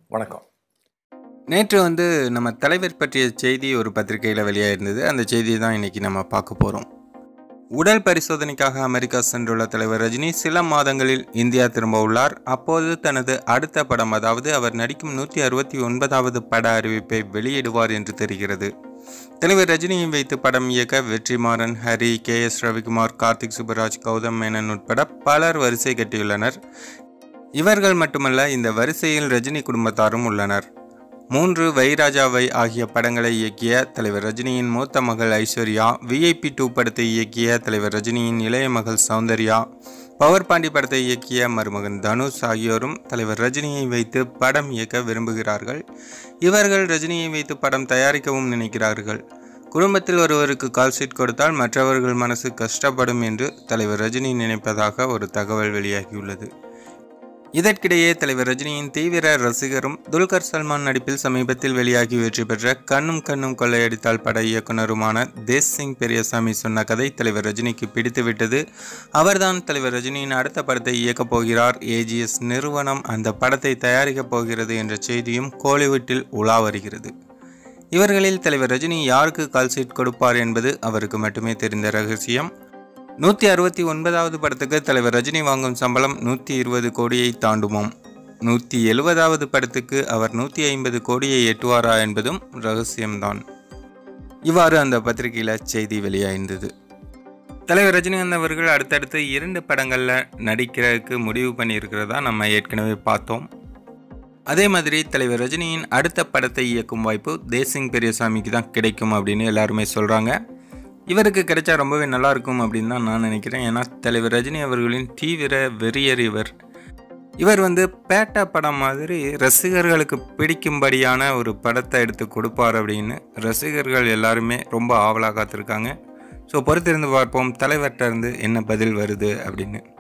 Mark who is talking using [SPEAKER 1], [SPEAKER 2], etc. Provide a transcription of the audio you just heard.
[SPEAKER 1] வணக்கம்
[SPEAKER 2] நேற்று வந்து நம்ம தலைவர் பற்றிய செய்தி ஒரு பத்திரிகையில் வெளியாயிருந்தது அந்த செய்தியை தான் இன்னைக்கு நம்ம பார்க்க போகிறோம் உடல் பரிசோதனைக்காக அமெரிக்கா சென்றுள்ள தலைவர் ரஜினி சில மாதங்களில் இந்தியா திரும்ப உள்ளார் அப்போது தனது அடுத்த படம் அதாவது அவர் நடிக்கும் நூற்றி அறுபத்தி ஒன்பதாவது பட அறிவிப்பை வெளியிடுவார் என்று தெரிகிறது தலைவர் ரஜினியை வைத்து படம் இயக்க வெற்றிமாறன் ஹரி கே எஸ் ரவிக்குமார் கார்த்திக் சுப்பராஜ் கௌதம் மேனன் உட்பட பலர் வரிசை கட்டியுள்ளனர் இவர்கள் மட்டுமல்ல இந்த வரிசையில் ரஜினி குடும்பத்தாரும் உள்ளனர் மூன்று வைராஜாவை ஆகிய படங்களை இயக்கிய தலைவர் ரஜினியின் மூத்த மகள் ஐஸ்வர்யா விஐபி டூ படத்தை இயக்கிய தலைவர் ரஜினியின் இளைய மகள் சௌந்தர்யா பவர் பாண்டி படத்தை இயக்கிய மருமகன் தனுஷ் ஆகியோரும் தலைவர் ரஜினியை வைத்து படம் இயக்க விரும்புகிறார்கள் இவர்கள் ரஜினியை வைத்து படம் தயாரிக்கவும் நினைக்கிறார்கள் குடும்பத்தில் ஒருவருக்கு கால் ஷீட் கொடுத்தால் மற்றவர்கள் மனசு கஷ்டப்படும் என்று தலைவர் ரஜினி நினைப்பதாக ஒரு தகவல் வெளியாகியுள்ளது இதற்கிடையே தலைவர் ரஜினியின் தீவிர ரசிகரும் துல்கர் சல்மான் நடிப்பில் சமீபத்தில் வெளியாகி வெற்றி பெற்ற கண்ணும் கண்ணும் கொள்ளையடித்தால் பட இயக்குனருமான தேஸ் சிங் பெரியசாமி சொன்ன கதை தலைவர் ரஜினிக்கு பிடித்துவிட்டது அவர்தான் தலைவர் ரஜினியின் அடுத்த படத்தை இயக்கப் போகிறார் ஏஜிஎஸ் நிறுவனம் அந்த படத்தை தயாரிக்கப் போகிறது என்ற செய்தியும் கோலிவுட்டில் உலா வருகிறது இவர்களில் தலைவர் ரஜினி யாருக்கு கால் ஷீட் கொடுப்பார் என்பது அவருக்கு மட்டுமே தெரிந்த ரகசியம் நூற்றி அறுபத்தி ஒன்பதாவது படத்துக்கு தலைவர் ரஜினி வாங்கும் சம்பளம் நூற்றி இருபது கோடியை தாண்டுமாம் நூற்றி எழுபதாவது படத்துக்கு அவர் நூற்றி ஐம்பது கோடியை எட்டுவாரா என்பதும் ரகசியம்தான் இவ்வாறு அந்த பத்திரிகையில் செய்தி வெளியாயிருந்தது தலைவர் ரஜினிகாந்த் அவர்கள் அடுத்தடுத்து இரண்டு படங்களில் நடிக்கிறதுக்கு முடிவு பண்ணியிருக்கிறதா நம்ம ஏற்கனவே பார்த்தோம் அதே மாதிரி தலைவர் ரஜினியின் அடுத்த படத்தை இயக்கும் வாய்ப்பு தேசிங் பெரியசாமிக்கு தான் கிடைக்கும் அப்படின்னு எல்லாருமே சொல்கிறாங்க இவருக்கு கிடைச்சா ரொம்பவே நல்லா இருக்கும் அப்படின்னு தான் நான் நினைக்கிறேன் ஏன்னா தலைவர் ரஜினி அவர்களின் தீவிர வெறியர் இவர் இவர் வந்து பேட்டா படம் மாதிரி ரசிகர்களுக்கு பிடிக்கும்படியான ஒரு படத்தை எடுத்து கொடுப்பார் அப்படின்னு ரசிகர்கள் எல்லாருமே ரொம்ப ஆவலாக காத்திருக்காங்க ஸோ பொறுத்திருந்து பார்ப்போம் தலைவர்கிட்ட இருந்து என்ன பதில் வருது அப்படின்னு